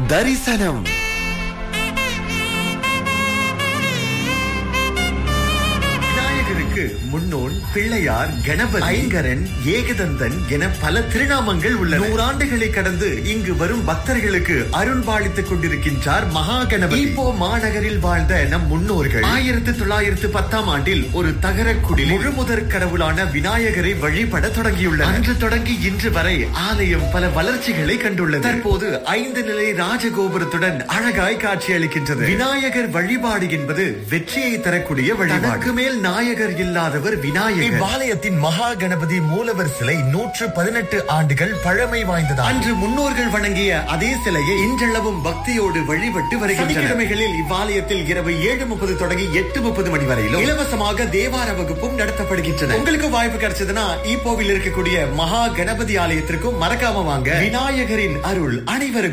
தரிசனம் விநாயகருக்கு முன்னோன் பிள்ளையார் கணபதி ஐங்கரன் ஏகதந்தன் என பல திருநாமங்கள் உள்ளன நூறாண்டுகளை கடந்து இங்கு வரும் பக்தர்களுக்கு அருள்பாலித்துக் கொண்டிருக்கின்றார் மகா கணபதி இப்போ மாநகரில் வாழ்ந்த நம் முன்னோர்கள் ஆயிரத்தி தொள்ளாயிரத்து பத்தாம் ஆண்டில் ஒரு தகர குடில் முழுமுதற் கடவுளான விநாயகரை வழிபட தொடங்கியுள்ளனர் அன்று தொடங்கி இன்று வரை ஆலயம் பல வளர்ச்சிகளை கண்டுள்ளது தற்போது ஐந்து நிலை ராஜகோபுரத்துடன் அழகாய் காட்சியளிக்கின்றது விநாயகர் வழிபாடு என்பது வெற்றியை தரக்கூடிய வழிபாடு மேல் நாயகர் இல்லாதவர் விநாயகர் இவ்வாலயத்தின் மகா கணபதி மூலவர் சிலை நூற்று பதினெட்டு ஆண்டுகள் பழமை வாய்ந்தது அன்று முன்னோர்கள் வணங்கிய அதே சிலையை இன்றளவும் பக்தியோடு வழிபட்டு வருகின்றனர் சனிக்கிழமைகளில் இவ்வாலயத்தில் இரவு ஏழு முப்பது தொடங்கி எட்டு முப்பது மணி வரையிலும் இலவசமாக தேவார வகுப்பும் நடத்தப்படுகின்றன உங்களுக்கு வாய்ப்பு கிடைச்சதுன்னா ஈப்போவில் இருக்கக்கூடிய மகா கணபதி ஆலயத்திற்கும் மறக்காம வாங்க விநாயகரின் அருள் அனைவருக்கும்